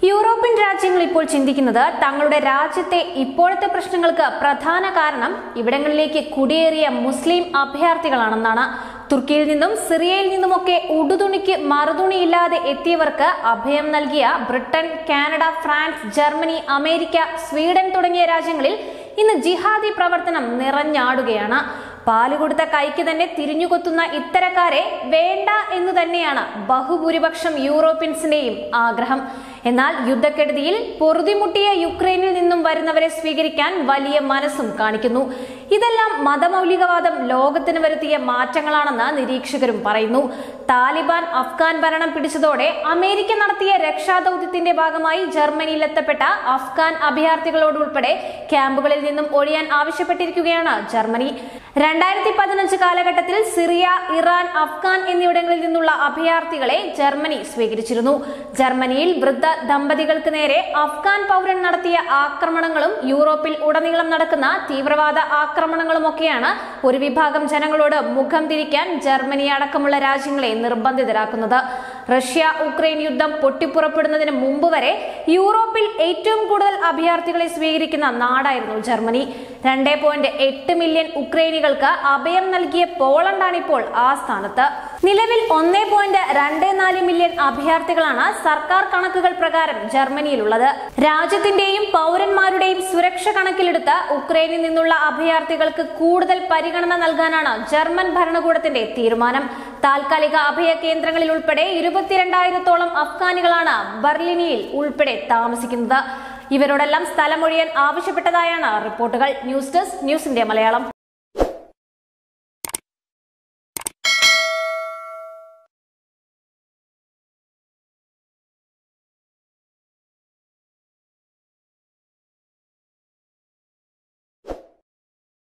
European രാജ്യങ്ങൾ ഇപ്പോൾ ചിന്തിക്കുന്നത് തങ്ങളുടെ രാജ്യത്തെ ഇപ്പോഴത്തെ പ്രശ്നങ്ങൾക്ക് പ്രധാന കാരണം ഇവിടങ്ങളിലേക്ക് കുടിയേറിയ മുസ്ലിം അഭയാർത്ഥികളാണെന്നാണ് തുർക്കിയിൽ നിന്നും സിറിയയിൽ നിന്നുമൊക്കെ ഉടുതുണിക്ക് മറുതുണിയില്ലാതെ എത്തിയവർക്ക് അഭയം നൽകിയ Britain Canada France Germany America Sweden തുടങ്ങിയ രാജ്യങ്ങളിൽ ഇന്ന് ജിഹാദി പ്രവർത്തനം നിറഞ്ഞാടുകയാണ് പാല് കൊടുത്ത കൈക്ക് തന്നെ തിരിഞ്ഞുകൊത്തുന്ന ഇത്തരക്കാരെ വേണ്ട എന്ന് തന്നെയാണ് ബഹുഭൂരിപക്ഷം യൂറോപ്യൻസിന്റെയും ആഗ്രഹം എന്നാൽ യുദ്ധക്കെടുതിയിൽ പൊറുതിമുട്ടിയ യുക്രൈനിൽ നിന്നും വരുന്നവരെ സ്വീകരിക്കാൻ വലിയ മനസ്സും കാണിക്കുന്നു ഇതെല്ലാം മതമൗലികവാദം ലോകത്തിന് വരുത്തിയ മാറ്റങ്ങളാണെന്ന് നിരീക്ഷകരും പറയുന്നു താലിബാൻ അഫ്ഗാൻ ഭരണം പിടിച്ചതോടെ അമേരിക്ക നടത്തിയ രക്ഷാദൌത്യത്തിന്റെ ഭാഗമായി ജർമ്മനിയിലെത്തപ്പെട്ട അഫ്ഗാൻ അഭയാർത്ഥികളോടുൾപ്പെടെ ക്യാമ്പുകളിൽ നിന്നും ഒഴിയാൻ ആവശ്യപ്പെട്ടിരിക്കുകയാണ് ജർമ്മനി രണ്ടായിരത്തി പതിനഞ്ച് കാലഘട്ടത്തിൽ സിറിയ ഇറാൻ അഫ്ഗാൻ എന്നിവിടങ്ങളിൽ നിന്നുള്ള അഭയാർത്ഥികളെ ജർമ്മനി സ്വീകരിച്ചിരുന്നു ജർമ്മനിയിൽ വൃദ്ധ ദമ്പതികൾക്ക് നേരെ അഫ്ഗാൻ പൗരൻ നടത്തിയ ആക്രമണങ്ങളും യൂറോപ്പിൽ ഉടനീളം നടക്കുന്ന തീവ്രവാദ ആക്രമണങ്ങളുമൊക്കെയാണ് ഒരു വിഭാഗം ജനങ്ങളോട് മുഖം തിരിക്കാൻ ജർമ്മനി അടക്കമുള്ള രാജ്യങ്ങളെ നിർബന്ധിതരാക്കുന്നത് റഷ്യ ഉക്രൈൻ യുദ്ധം പൊട്ടിപ്പുറപ്പെടുന്നതിന് മുമ്പ് വരെ യൂറോപ്പിൽ ഏറ്റവും കൂടുതൽ അഭയാർത്ഥികളെ സ്വീകരിക്കുന്ന നാടായിരുന്നു ജർമ്മനി രണ്ടേ പോയിന്റ് എട്ട് മില്യൺ ഉക്രൈനികൾക്ക് അഭയം നൽകിയ പോളണ്ടാണ് ഇപ്പോൾ ആ സ്ഥാനത്ത് നിലവിൽ ഒന്നേ പോയിന്റ് രണ്ട് നാല് മില്യൺ അഭയാർത്ഥികളാണ് സർക്കാർ കണക്കുകൾ പ്രകാരം ജർമ്മനിയിലുള്ളത് രാജ്യത്തിന്റെയും പൗരന്മാരുടെയും സുരക്ഷ കണക്കിലെടുത്ത് ഉക്രൈനിൽ നിന്നുള്ള അഭയാർത്ഥികൾക്ക് കൂടുതൽ പരിഗണന നൽകാനാണ് ജർമ്മൻ ഭരണകൂടത്തിന്റെ തീരുമാനം താൽക്കാലിക അഭയ കേന്ദ്രങ്ങളിൽ ഉൾപ്പെടെ ഇരുപത്തിരണ്ടായിരത്തോളം അഫ്ഗാനികളാണ് ബർലിനിയിൽ ഉൾപ്പെടെ താമസിക്കുന്നത് ഇവരോടെല്ലാം സ്ഥലമൊഴിയാൻ ആവശ്യപ്പെട്ടതായാണ് റിപ്പോർട്ടുകൾ news desk news India Malayalam